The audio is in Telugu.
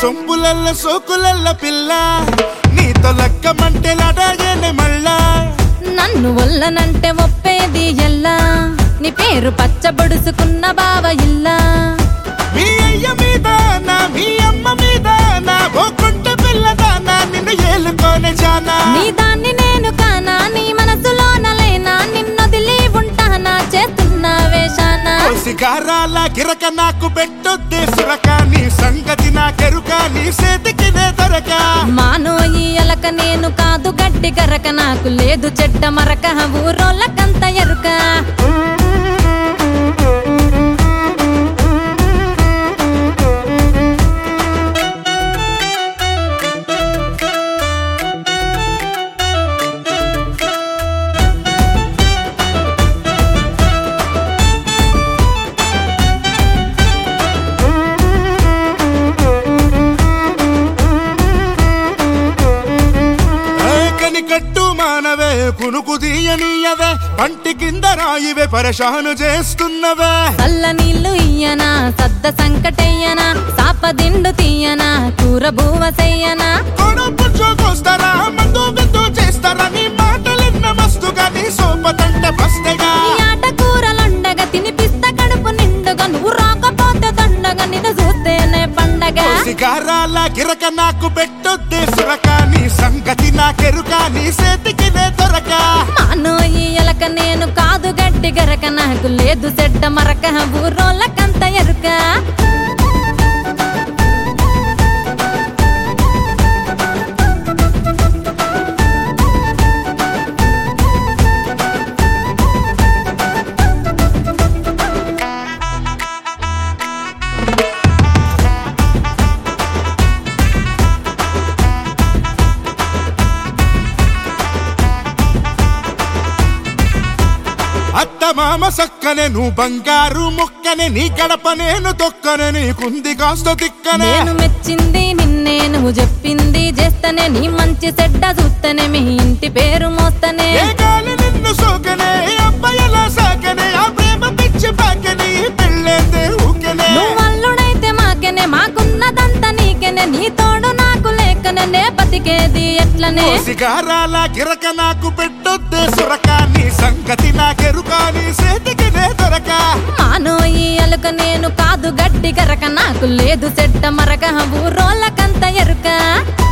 సొంపులల్ల సోకులల్ల పిల్ల నీతో లక్కమంటే లడాగేనే మళ్ళా నన్ను వల్లనంటే ఒప్పేది ఎల్లా నీ పేరు పచ్చబడుసుకున్న బావ ఇల్లా మీ అయ్య మీద నా మీ అమ్మ మీద నా పోకుంటే పిల్లదానా నిన్ను ఏలుకోనే జానా నీ దాన్ని నేను కానా నీ మనసులోన లేనా నిన్నొదిలి ఉంటానా చేస్తున్నా వేషానా సిగారాల గిరక నాకు పెట్టొద్దే సురక నీ సంగతి నాకెరుక నీ చేతికి నే దొరక మానోయి ఎలక నేను కాదు గడ్డి గరక నాకు లేదు చెడ్డ మరక ఊరోళ్ళకంత ఎరుక ఏకని కట్టు మానవే కునుకు తీయనీయవే పంటి కింద రాయివే పరశాను చేస్తున్నవే చల్ల నీళ్లు ఇయ్యనా సద్ద సంకటయ్యనా సాపదిండు తీయనా కూర బూవ చెయ్యనా కొడుకు చూకొస్తారా మందు విందు చేస్తారా నీ మాటలిన్న మస్తుగా నీ సోపతంట బస్తగా ఈ ఆట కూరలుండగా తినిపిస్తా కడుపు నిండుగా నువ్వు రాకపోతే దండగా నిన్ను చూస్తేనే పండగ సిగారాల గిరక నాకు పెట్టొద్దే సురక నీ సంగతి నాకెరుక నీ చేతికి నే దొరక మానోయి ఎలక నేను కాదు గడ్డి గరక నాకు లేదు చెడ్డ మరక ఊరోళ్ళకంత ఎరుక అత్త మామ సక్కనే నువ్వు బంగారు ముక్కనే నీ గడప నేను తొక్కనే నీకుంది కాస్త తిక్కనే నేను మెచ్చింది నిన్నే నువ్వు చెప్పింది చేస్తనే నీ మంచి చెడ్డ చూస్తనే మీ ఇంటి పేరు మోస్తనే ఏ గాలి నిన్ను సోకనే అబ్బాయిలా సాకనే ఆ ప్రేమ పిచ్చి పాకనే ఈ పెళ్ళేందే ఊకెనే నువ్వు అల్లుడైతే మాకెనే మాకున్నదంతా నీకెనే నీ తోడు నాకు లేకనే నే బతికేది ఎట్లనే సిగారాల గిరక నాకు పెట్టొద్దే సురక నీ సంగతి నాకెరుక నీ చేతికి నే దొరక మానోయి అలుక నేను కాదు గడ్డి గరక నాకు లేదు చెడ్డ మరక ఊరోళ్ళకంత ఎరుక